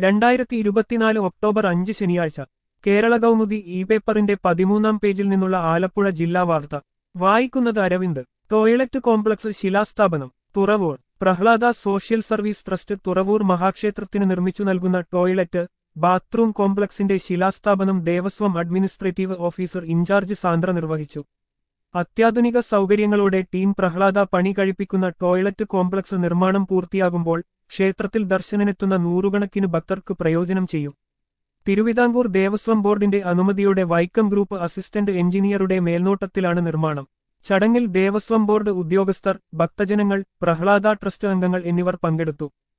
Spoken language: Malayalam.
രണ്ടായിരത്തി ഇരുപത്തിനാല് ഒക്ടോബർ അഞ്ച് ശനിയാഴ്ച കേരള കൗമുദി ഇ പേപ്പറിന്റെ പതിമൂന്നാം പേജിൽ നിന്നുള്ള ആലപ്പുഴ ജില്ലാ വാർത്ത വായിക്കുന്നത് അരവിന്ദ് ടോയ്ലറ്റ് കോംപ്ലക്സ് ശിലാസ്ഥാപനം Thuravoor Prahlada social service trust Thuravoor മഹാക്ഷേത്രത്തിന് നിർമ്മിച്ചു നൽകുന്ന ടോയ്ലറ്റ് ബാത്റൂം കോംപ്ലക്സിന്റെ ശിലാസ്ഥാപനം Devaswom administrative officer incharge Sandra നിർവഹിച്ചു അത്യാധുനിക സൗകര്യങ്ങളോടെ ടീം പ്രഹ്ലാദ പണി കഴിപ്പിക്കുന്ന ടോയ്ലറ്റ് കോംപ്ലക്സ് നിർമ്മാണം പൂർത്തിയാകുമ്പോൾ ക്ഷേത്രത്തിൽ ദർശനത്തിനെത്തുന്ന നൂറുകണക്കിന് ഭക്തർക്ക് പ്രയോജനം ചെയ്യും തിരുവിതാംകൂർ ദേവസ്വം ബോർഡിന്റെ അനുമതിയോടെ വൈക്കം ഗ്രൂപ്പ് അസിസ്റ്റന്റ് എഞ്ചിനീയറുടെ മേൽനോട്ടത്തിലാണ് നിർമ്മാണം ചടങ്ങിൽ ദേവസ്വം ബോർഡ് ഉദ്യോഗസ്ഥർ ഭക്തജനങ്ങൾ പ്രഹ്ലാദ ട്രസ്റ്റ് അംഗങ്ങൾ എന്നിവർ പങ്കെടുത്തു